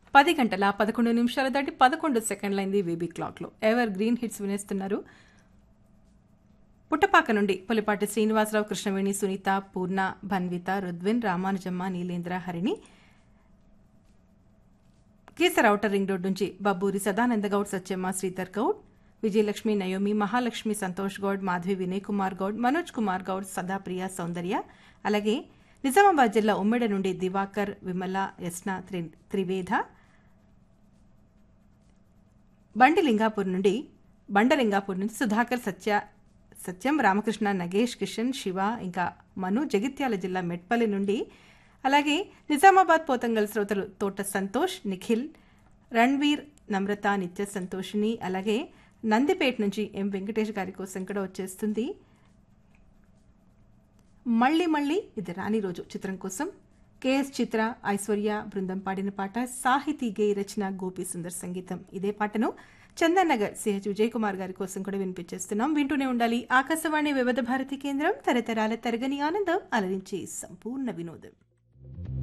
పది గంటల పదకొండు నిమిషాల దాటి పదకొండు సెకండ్లైంది వీబీ క్లాక్లో ఎవర్ గ్రీన్ హిట్స్ వినేస్తున్నారు పుట్టపాక నుండి Pulipati Srinivasarao Krishnaveni Sunitha Purna Bhanvitha Rudwin Ramanujamma Neelendra Harini Kesar outer ring road నుంచి బబ్బూరి సదానంద గౌడ్ సత్యమ్మ శ్రీధర్ గౌడ్ విజయలక్ష్మి నయోమి మహాలక్ష్మి సంతోష్ గౌడ్ మాధవి వినయ్ కుమార్ గౌడ్ మనోజ్ కుమార్ గౌడ్ సదాప్రియ సౌందర్య అలాగే నిజామాబాద్ జిల్లా ఉమ్మెడ నుండి దివాకర్ విమల యస్న త్రి త్రివేద బండి లింగాపూర్ నుండి బండలింగాపూర్ నుంచి సుధాకర్ సత్య సత్యం రామకృష్ణ నగేష్ కిషన్ శివ ఇంకా మను జగిత్యాల జిల్లా మెట్పల్లి నుండి అలాగే నిజామాబాద్ పోతంగల్ శ్రోతలు తోట సంతోష్ నిఖిల్ రణ్వీర్ నమ్రత నిత్య సంతోషిని అలాగే నందిపేట నుంచి ఎం వెంకటేష్ గారి కోసం కూడా వచ్చేస్తుంది మళ్ళీ మళ్ళీ ఇది రాని రోజు చిత్రం కోసం కేఎస్ చిత్ర ఐశ్వర్య బృందం పాడిన పాట సాహితీ గేయ రచన గోపి సుందర్ సంగీతం ఇదే పాటను చందన్ నగర్ సిహెచ్ విజయ్ కుమార్ గారి కోసం కూడా వినిపించేస్తున్నాం వింటూనే ఉండాలి ఆకాశవాణి వివిధ భారతి కేంద్రం తరతరాల తరగని ఆనందం అలరించి సంపూర్ణ వినోదం